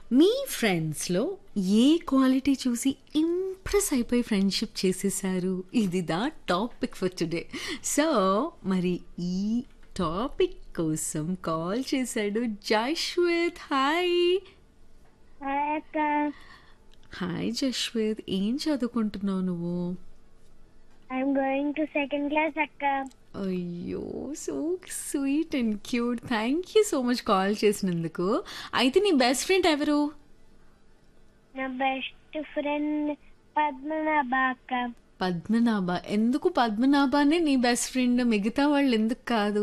మీ ఫ్రెండ్స్లో ఏ క్వాలిటీ చూసి ఇంప్రెస్ అయిపోయి ఫ్రెండ్షిప్ చేసేసారు ఇది the topic for today so మరి ఈ టాపిక్ కోసం కాల్ చేశాడు జశ్విత్ హాయ్ హాయ్ అక్క హాయ్ జశ్విత్ ఏం చదువుకుంటున్నావు నువ్వు I'm going to second class అక్క అయ్యో so sweet and cute thank you so much call చేసినందుకు అయితే నీ బెస్ట్ ఫ్రెండ్ ఎవరు నా బెస్ట్ ఫ్రెండ్ పద్మనాభ అక్క పద్మనాభ ఎందుకు పద్మనాభానే నీ బెస్ట్ ఫ్రెండ్ మిగతా వాళ్ళు ఎందుకు కాదు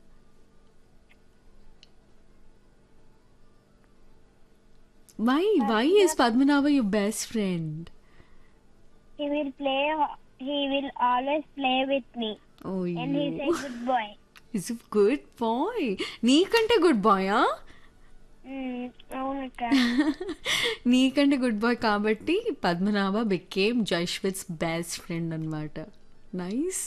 why why is Padmanabha your best friend he will play he will always play with me and he's a good boy is good boy నీకంటే గుడ్ బాయా అవునక్క నీకంటే గుడ్ బాయ్ కాబట్టి Padmanabha became Jashwith's best friend అనమాట నైస్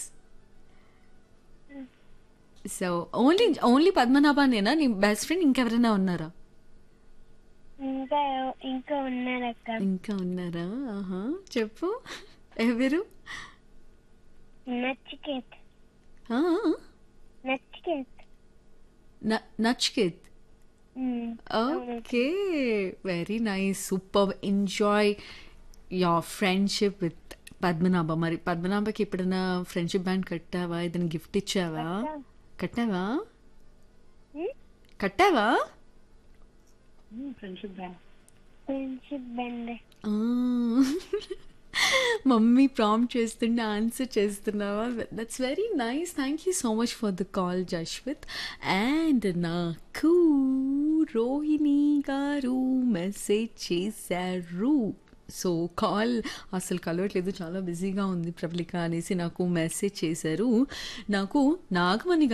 సో ఓన్లీ ఓన్లీ పద్మనాభనేనా నీ best friend ఇంకెవరైనా ఉన్నారా ఇంకా ఇంకా ఉన్నారక్క ఇంకా ఉన్నారా ఆహా చెప్పు ఎవరు నచ్చికేత్ ఆ, నచ్చికేత్ న- Nachiket okay very nice super enjoy your friendship with Padmanabha మరి పద్మనాభకి ఎప్పుడైనా ఫ్రెండ్షిప్ బ్యాండ్ కట్టావా ఏదైనా గిఫ్ట్ ఇచ్చావా కట్టావా కట్టావా ఫ్రెండ్షిప్ బెండ్ ఆ. మమ్మీ ప్రామ్ చేస్తుండే ఆన్సర్ చేస్తున్నావా that's very nice thank you so much for the call Jashwith and నాకు రోహిణి గారు మెసేజ్ చేశారు సో కాల్ అసలు కలవట్లేదు చాలా బిజీగా ఉంది ప్రబలిక అనేసి నాకు మెసేజ్ చేశారు నాకు నాగమణి